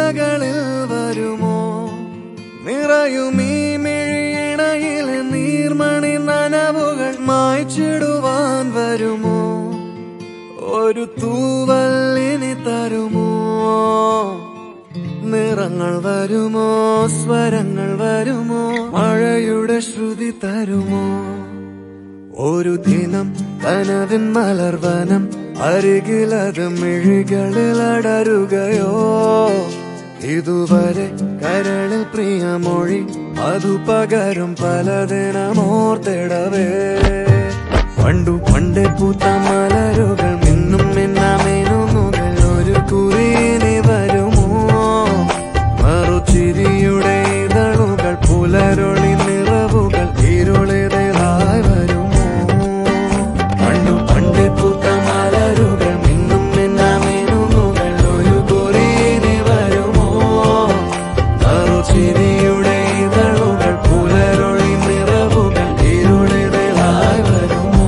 ചില്ലകളിൽ വരുമോ നിറയും ഈ മിഴിയിണയിലെ നീർമണി നനവുകൾ മായ്ച്ചിടുവാൻ വരുമോ ഒരു തൂവല്ലിനി തരുമോ നിറങ്ങൾ വരുമോ സ്വരങ്ങൾ വരുമോ മഴയുടെ ശ്രുതി തരുമോ ഒരു ദിനം കനവിൻ മലർവനം അരികിലത് മിഴികളിൽ അടരുകയോ ഇതുവരെ കരളിൽ പ്രിയമൊഴി അതു പകരും പലതിനമോർത്തിടവേ പണ്ടു പണ്ടേ പൂത്ത മലരുകൾ മിന്നും മിന്നാമേനുന്നുകൾ ഒരു കുറിയിനി വരുമോ മറുചിരിയുടെ ഇതളുകൾ പുലരൊളി നിറവുകൾ ഇരുളിതായി വരുമോ പണ്ടു പണ്ടേ പൂത്ത മലരുകൾ മിന്നും മിന്നാമേനുന്നുകൾ ഒരു കുറിയിനി വരുമോ മറുചിരിയുടെ ഇതളുകൾ പുലരൊളി നിറവുകൾ ഇരുളിതായി വരുമോ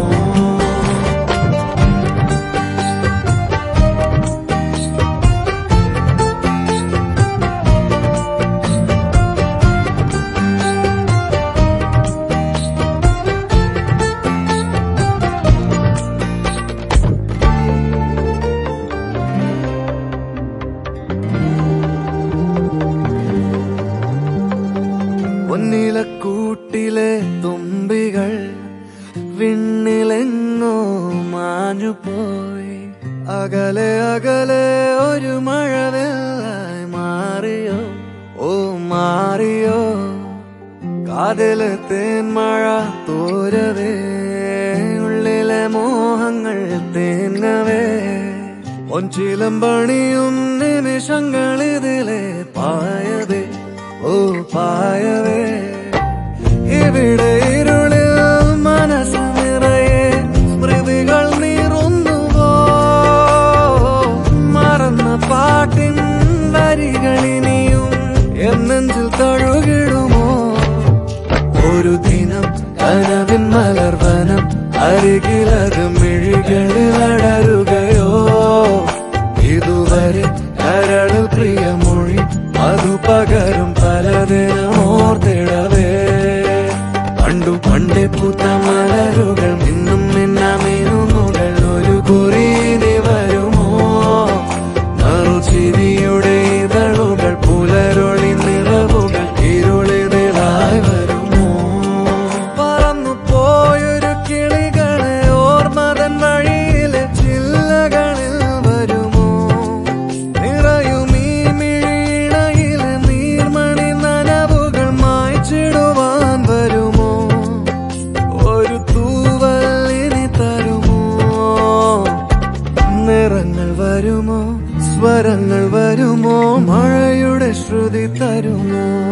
പൊന്നിലക്കൂട്ടിലെ തുമ്പികൾ വിണ്ണിലെങ്ങോ മാഞ്ഞുപോയി അകലെ അകലെ ഒരു മഴവെള്ളായി മാറിയോ ഓ മാറിയോ കാതിലെ തേന്മഴ തോരവേ ഉള്ളിലെ മോഹങ്ങൾ തേങ്ങവേ ഒഞ്ചിലം പണിയും നിമിഷങ്ങളിതിലെ പായവേ ഓ പായവേ ഇവിടെ ഇരുളിൽ മനസ്സ് നിറയെ സ്മൃതികൾ നീറുന്നുവോ മറന്ന പാട്ടിൻ വരികളിനിയും എന്നെഞ്ചിൽ തഴുകിടുമോ ഒരു ദിനം കനവിൻ മലർവനം അരികിലത് മിഴികളിൽ അടരുകയോ ഇതുവരെ കരളിൽ പ്രിയമൊഴി അതു പകരും പലതിനമോർത്തിടവേ പണ്ടു പണ്ടേ പൂത്ത മലരുകൾ മിന്നും മിന്നാമേനുന്നുകൾ ഒരു കുറിയിനി വരുമോ മറുചിരിയുടെ ഇതളുകൾ പുലരൊളി നിറവുകൾ ഇരുളിതായി വരുമോ പറന്നു പോയൊരു കിളികളെ ഓർമ്മതൻ വഴിയിലെ ചില്ലകളിൽ വരുമോ നിറയും ഈ മിഴിയിണയിലെ നീർമണി നനവുകൾ മായ്ച്ചിടുവാൻ വരുമോ ഒരു തൂവല്ലിനി തരുമോ നിറങ്ങൾ വരുമോ സ്വരങ്ങൾ വരുമോ മഴയുടെ ശ്രുതി തരുമോ